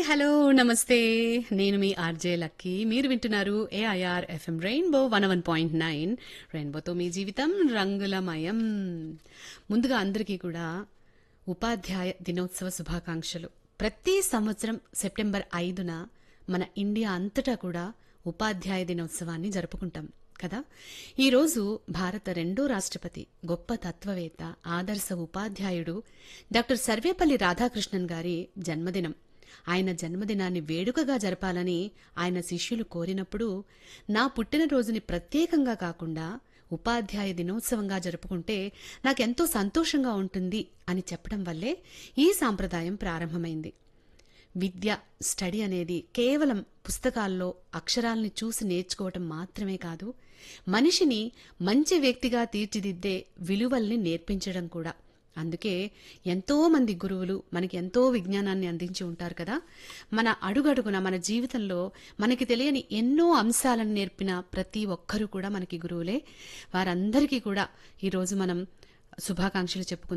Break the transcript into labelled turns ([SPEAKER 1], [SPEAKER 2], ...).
[SPEAKER 1] hello నమస్తే నేను మీ RJ Lucky మీరు వింటున్నారు AIR FM rainbow one one point nine రెయిన్బోతో మీ జీవితం రంగులమయం ముందుగా అందరికీ కూడా ఉపాధ్యాయ దినోత్సవ శుభాకాంక్షలు ప్రతి సంవత్సరం సెప్టెంబర్ ఐదున మన ఇండియా అంతటా కూడా ఉపాధ్యాయ దినోత్సవాన్ని జరుపుకుంటాం కదా ఈరోజు భారత రెండో రాష్ట్రపతి గొప్ప తత్వవేత్త ఆదర్శ ఉపాధ్యాయుడు డాక్టర్ సర్వేపల్లి రాధాకృష్ణన్ గారి జన్మదినం ఆయన జన్మదినాన్ని వేడుకగా జరపాలని ఆయన శిష్యులు కోరినప్పుడు నా పుట్టినరోజుని ప్రత్యేకంగా కాకుండా ఉపాధ్యాయ దినోత్సవంగా జరుపుకుంటే నాకెంతో సంతోషంగా ఉంటుంది అని చెప్పడం వల్లే ఈ సాంప్రదాయం ప్రారంభమైంది విద్య స్టడీ అనేది కేవలం పుస్తకాల్లో అక్షరాల్ని చూసి నేర్చుకోవటం మాత్రమే కాదు మనిషిని మంచి వ్యక్తిగా తీర్చిదిద్దే విలువల్ని నేర్పించడం కూడా అందుకే ఎంతో మంది గురువులు మనకి ఎంతో విజ్ఞానాన్ని అందించి ఉంటారు కదా మన అడుగడుగున మన జీవితంలో మనకి తెలియని ఎన్నో అంశాలను నేర్పిన ప్రతి ఒక్కరూ కూడా మనకి గురువులే వారందరికీ కూడా ఈరోజు మనం శుభాకాంక్షలు చెప్పుకుందాం